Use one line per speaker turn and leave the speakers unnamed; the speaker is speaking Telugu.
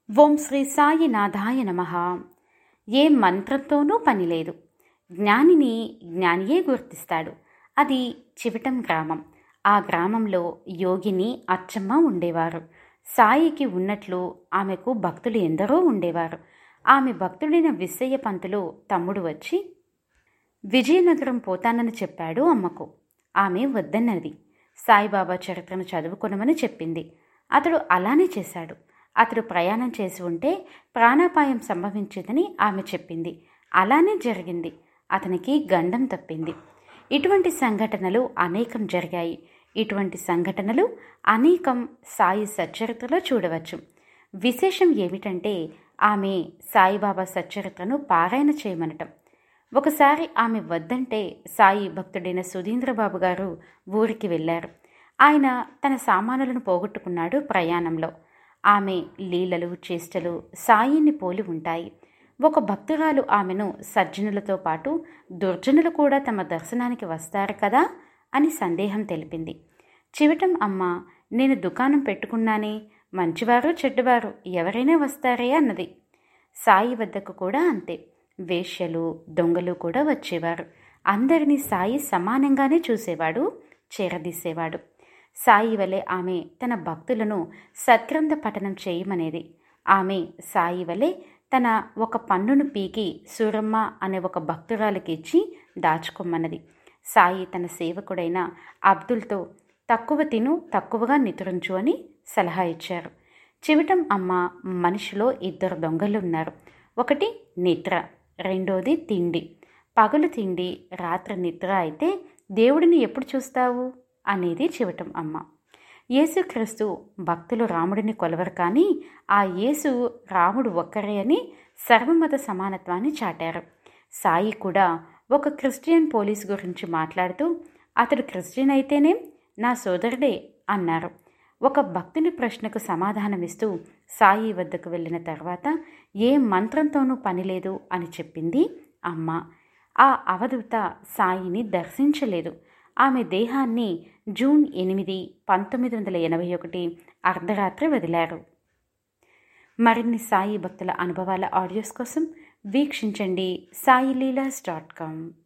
ఓం శ్రీ సాయినాథాయ నమ ఏ మంత్రంతోనూ పని లేదు జ్ఞానిని జ్ఞానియే గుర్తిస్తాడు అది చివటం గ్రామం ఆ గ్రామంలో యోగిని అచ్చమ్మ ఉండేవారు సాయికి ఉన్నట్లు ఆమెకు భక్తులు ఎందరో ఉండేవారు ఆమె భక్తుడైన విశ్వయ్య పంతులు తమ్ముడు వచ్చి విజయనగరం పోతానని చెప్పాడు అమ్మకు ఆమె వద్దన్నది సాయిబాబా చరిత్రను చదువుకొనమని చెప్పింది అతడు అలానే చేశాడు అతడు ప్రయాణం చేసి ఉంటే ప్రాణాపాయం సంభవించేదని ఆమె చెప్పింది అలానే జరిగింది అతనికి గండం తప్పింది ఇటువంటి సంఘటనలు అనేకం జరిగాయి ఇటువంటి సంఘటనలు అనేకం సాయి సచ్చరిత్రలో చూడవచ్చు విశేషం ఏమిటంటే ఆమె సాయిబాబా సచ్చరిత్రను పారాయణ చేయమనటం ఒకసారి ఆమె వద్దంటే సాయి భక్తుడైన సుధీంద్రబాబు గారు ఊరికి వెళ్ళారు ఆయన తన సామానులను పోగొట్టుకున్నాడు ప్రయాణంలో ఆమె లీలలు చేష్టలు సాయిని పోలి ఉంటాయి ఒక భక్తురాలు ఆమెను సజ్జనులతో పాటు దుర్జనులు కూడా తమ దర్శనానికి వస్తారు కదా అని సందేహం తెలిపింది చివటం అమ్మ నేను దుకాణం పెట్టుకున్నానే మంచివారు చెడ్డవారు ఎవరైనా వస్తారే అన్నది సాయి వద్దకు కూడా అంతే వేశ్యలు దొంగలు కూడా వచ్చేవారు అందరినీ సాయి సమానంగానే చూసేవాడు చేరదీసేవాడు సాయి వలె ఆమె తన భక్తులను సత్గ్రంథ పఠనం చేయమనేది ఆమె సాయి వలె తన ఒక పన్నును పీకి సూరమ్మ అనే ఒక భక్తురాలికి ఇచ్చి దాచుకోమన్నది సాయి తన సేవకుడైన అబ్దుల్తో తక్కువ తిను తక్కువగా నిద్రించు అని సలహా ఇచ్చారు చివటం అమ్మ మనిషిలో ఇద్దరు దొంగలు ఉన్నారు ఒకటి నిద్ర రెండోది తిండి పగలు తిండి రాత్రి నిద్ర అయితే దేవుడిని ఎప్పుడు చూస్తావు అనేది చివటం అమ్మ యేసుక్రీస్తు భక్తులు రాముడిని కొలవరు కానీ ఆ యేసు రాముడు ఒక్కరే అని సర్వమత సమానత్వాన్ని చాటారు సాయి కూడా ఒక క్రిస్టియన్ పోలీస్ గురించి మాట్లాడుతూ అతడు క్రిస్టియన్ అయితేనే నా సోదరుడే అన్నారు ఒక భక్తుని ప్రశ్నకు సమాధానమిస్తూ సాయి వద్దకు వెళ్ళిన తర్వాత ఏ మంత్రంతోనూ పని లేదు అని చెప్పింది అమ్మ ఆ అవధూత సాయిని దర్శించలేదు ఆమె దేహాన్ని జూన్ ఎనిమిది పంతొమ్మిది వందల ఎనభై ఒకటి అర్ధరాత్రి వదిలారు మరిన్ని సాయి భక్తుల అనుభవాల ఆడియోస్ కోసం వీక్షించండి సాయి లీలాస్ డాట్ కామ్